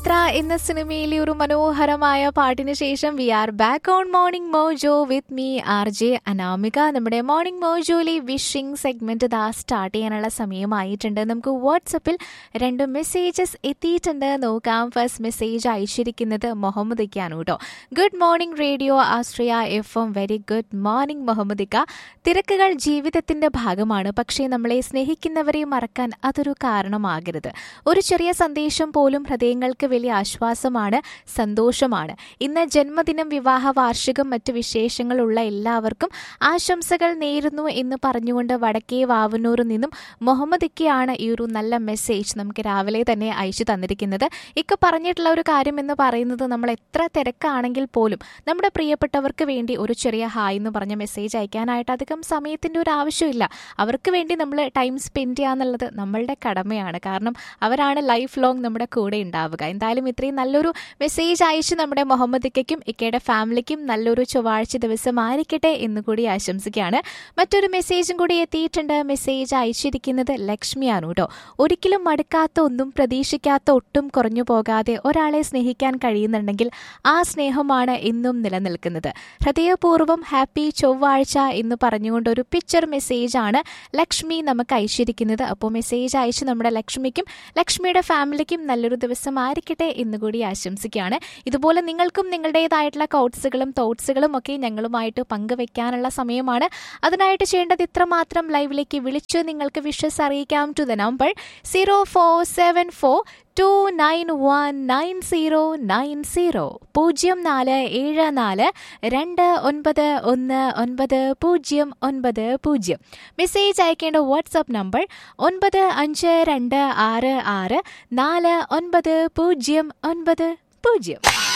യാത്ര എന്ന സിനിമയിലെ ഒരു മനോഹരമായ പാട്ടിന് ശേഷം we are back on morning mojo with me R J Anamika നമ്മുടെ മോർണിംഗ് മോജോയിലെ വിഷിംഗ് സെഗ്മെന്റ് ഇതാ സ്റ്റാർട്ട് ചെയ്യാനുള്ള സമയമായിട്ടുണ്ട് നമുക്ക് വാട്സപ്പിൽ രണ്ട് മെസ്സേജസ് എത്തിയിട്ടുണ്ട് നോക്കാം ഫസ്റ്റ് മെസ്സേജ് അയച്ചിരിക്കുന്നത് മുഹമ്മദ് ഇക്കാണ് കേട്ടോ good morning radio Ashraya F M very good morning Muhammad ഇക്ക തിരക്കുകൾ ജീവിതത്തിന്റെ ഭാഗമാണ് പക്ഷേ നമ്മളെ സ്നേഹിക്കുന്നവരെ മറക്കാൻ അതൊരു കാരണമാകരുത് ഒരു ചെറിയ സന്ദേശം പോലും ഹൃദയങ്ങൾക്ക് വലിയ ആശ്വാസമാണ് സന്തോഷമാണ് ഇന്ന് ജന്മദിനം വിവാഹ വാർഷികം മറ്റു വിശേഷങ്ങളുള്ള എല്ലാവർക്കും ആശംസകൾ നേരുന്നു എന്ന് പറഞ്ഞുകൊണ്ട് വടക്കേ വാവനൂരിൽ നിന്നും മുഹമ്മദ് ഇക്കയാണ് ഈ ഒരു നല്ല മെസ്സേജ് നമുക്ക് രാവിലെ തന്നെ അയച്ചു തന്നിരിക്കുന്നത് ഇക്ക പറഞ്ഞിട്ടുള്ള ഒരു കാര്യം എന്ന് പറയുന്നത് നമ്മൾ എത്ര തിരക്കാണെങ്കിൽ പോലും നമ്മുടെ പ്രിയപ്പെട്ടവർക്ക് വേണ്ടി ഒരു ചെറിയ ഹായ് എന്ന് പറഞ്ഞ മെസ്സേജ് അയക്കാനായിട്ട് അധികം സമയത്തിൻ്റെ ഒരു ആവശ്യമില്ല അവർക്ക് വേണ്ടി നമ്മൾ ടൈം സ്പെൻഡ് ചെയ്യുക എന്നുള്ളത് നമ്മളുടെ കടമയാണ് കാരണം അവരാണ് ലൈഫ് ലോങ് നമ്മുടെ കൂടെ ഉണ്ടാവുക എന്തായാലും ഇത്രയും നല്ലൊരു മെസ്സേജ് അയച്ച് നമ്മുടെ മുഹമ്മദ് ഇക്കയ്ക്കും ഇക്കയുടെ ഫാമിലിക്കും നല്ലൊരു ചൊവ്വാഴ്ച ദിവസമായിരിക്കട്ടെ എന്ന് കൂടി ആശംസിക്കുകയാണ് മറ്റൊരു മെസ്സേജും കൂടി എത്തിയിട്ടുണ്ട് മെസ്സേജ് അയച്ചിരിക്കുന്നത് ലക്ഷ്മിയാണ് കേട്ടോ ഒരിക്കലും മടുക്കാത്ത ഒന്നും പ്രതീക്ഷിക്കാത്ത ഒട്ടും കുറഞ്ഞു പോകാതെ ഒരാളെ സ്നേഹിക്കാൻ കഴിയുന്നുണ്ടെങ്കിൽ ആ സ്നേഹമാണ് എന്നും നിലനിൽക്കുന്നത് ഹൃദയപൂർവ്വം ഹാപ്പി ചൊവ്വാഴ്ച എന്ന് പറഞ്ഞുകൊണ്ട് ഒരു പിക്ചർ മെസ്സേജാണ് ലക്ഷ്മി നമുക്ക് അയച്ചിരിക്കുന്നത് അപ്പോൾ മെസ്സേജ് അയച്ച് നമ്മുടെ ലക്ഷ്മിക്കും ലക്ഷ്മിയുടെ ഫാമിലിക്കും നല്ലൊരു ദിവസമായിരിക്കട്ടെ എന്ന് കൂടി ആശംസിക്കുകയാണ് ഇതുപോലെ നിങ്ങൾക്കും നിങ്ങളുടേതായിട്ടുള്ള കോട്സുകളും തോട്ട്സുകളും ഒക്കെ ഞങ്ങളുമായിട്ട് പങ്കുവെക്കാനുള്ള സമയമാണ് അതിനായിട്ട് ചെയ്യേണ്ടത് ഇത്രമാത്രം ലൈവിലേക്ക് വിളിച്ച് നിങ്ങൾക്ക് വിഷസ് അറിയിക്കാം to the number zero four seven four two nine one nine zero nine zero പൂജ്യം നാല് ഏഴ് നാല് രണ്ട് ഒൻപത് ഒന്ന് ഒൻപത് പൂജ്യം ഒൻപത് പൂജ്യം മെസ്സേജ് അയക്കേണ്ട വാട്സപ്പ് നമ്പർ ഒൻപത് അഞ്ച് രണ്ട് ആറ് ആറ് നാല് ഒൻപത് പൂജ്യം ഒൻപത് പൂജ്യം